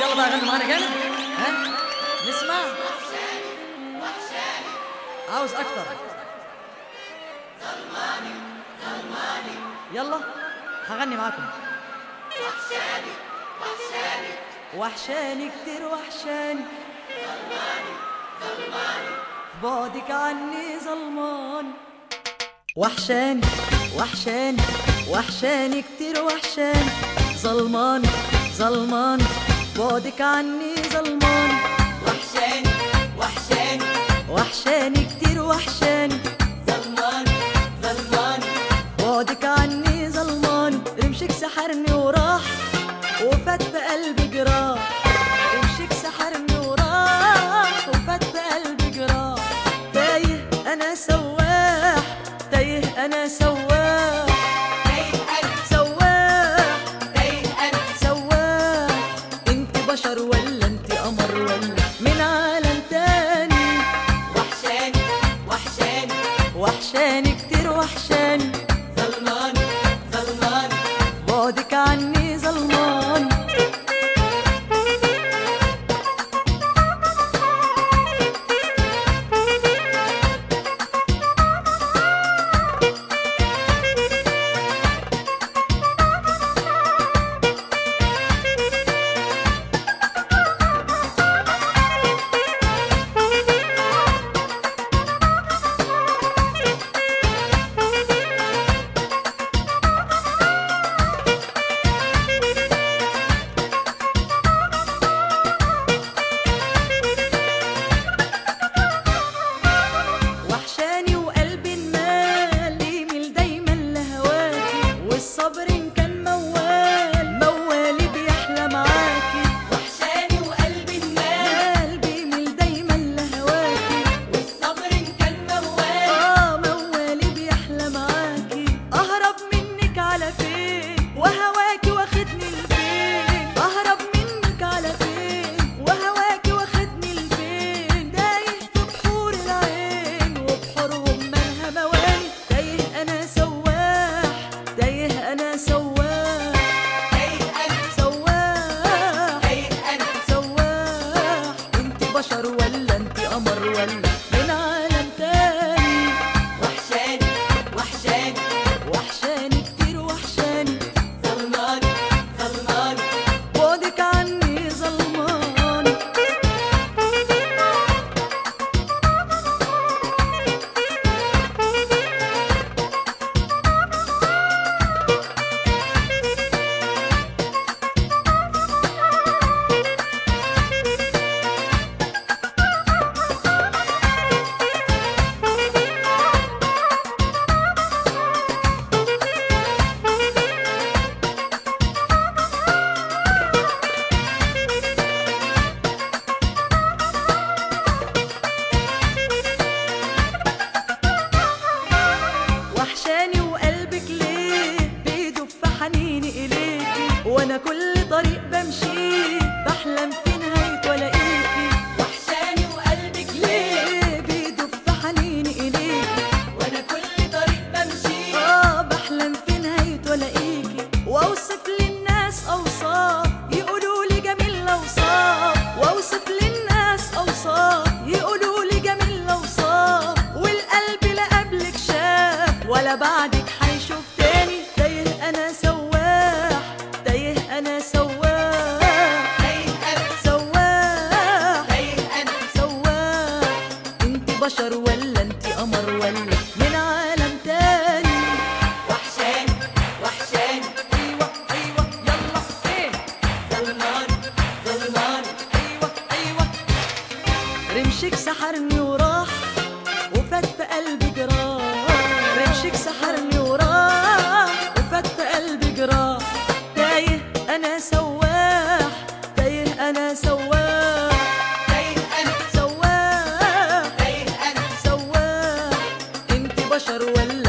يلا بقى غنوا معانا جامد ها نسمع عاوز اكتر يلا هغني معاكم وحشاني كتير وحشاني بعدك عني ظلمان وحشاني وحشاني وحشاني كتير وحشاني ظلمان ظلمان بعدك عني ظلمان وحشاني وحشاني وحشاني كتير وحشاني ظلمان ظلمان بعدك عني ظلمان رمشك سحرني وراح وفات في قلبي جراح رمشك سحرني وراح وفات في قلبي جراح تايه انا سواح تايه انا سواح تايه أنا سواح تايه أنا سواح انت بشر ولا انت قمر ولا من عالم تاني وحشاني وحشاني وحشاني كتير وحشاني ظلمان ظلمان بعدك عني ظلمان وحشاني وقلبي المال يميل دايما لهواكي والصبر إن كان موال موالي بيحلى معاكي وحشاني وقلبي المال مال بيميل دايما لهواكي والصبر إن كان موال اه موالي بيحلى معاكي اهرب منك على فين وهواكي واخدني لفين اهرب منك على فين وهواكي واخدني لفين تايه في بحور العين وبحورهم مالها مواني تايه انا سواح تايه انا سواح تايه أنا سواح تايه أنا سواح انت بشر ولا انت قمر ولا من عالم تاني وحشاني وحشاني وحشاني كتير وحشاني ظلمان ظلمان بعدك عني ظلمان وحشاني وقلبك ليه بيدب في حنيني إليكي وأنا كل طريق بمشي بحلم في نهاية ولاقيكي وحشاني وقلبك ليه ليه بيدب في حنيني إليكي وأنا كل طريق بمشي آه بحلم في نهاية ولاقيكي وأوصف للناس أوصاف يقولوا لي جميل الأوصاف وأوصف للناس أوصاف يقولوا لي جميل الأوصاف والقلب لا قبلك شاف ولا بعدك حيشوف تاني تايه أنا سواح تايه أنا سواح تايه أنا سواح تايه أنا سواح انت بشر ولا انت قمر ولا من عالم تاني وحشاني وحشاني ايوه ايوه يلا ايه ظلمان ظلمان ايوه ايوه رمشك سحرني وراح وفات في قلبي جراح رمشك سحرني وراح وفات في قلبي جراح تايه انا سواح تايه انا سواح تايه أنا سواح تايه أنا سواح انت بشر ولا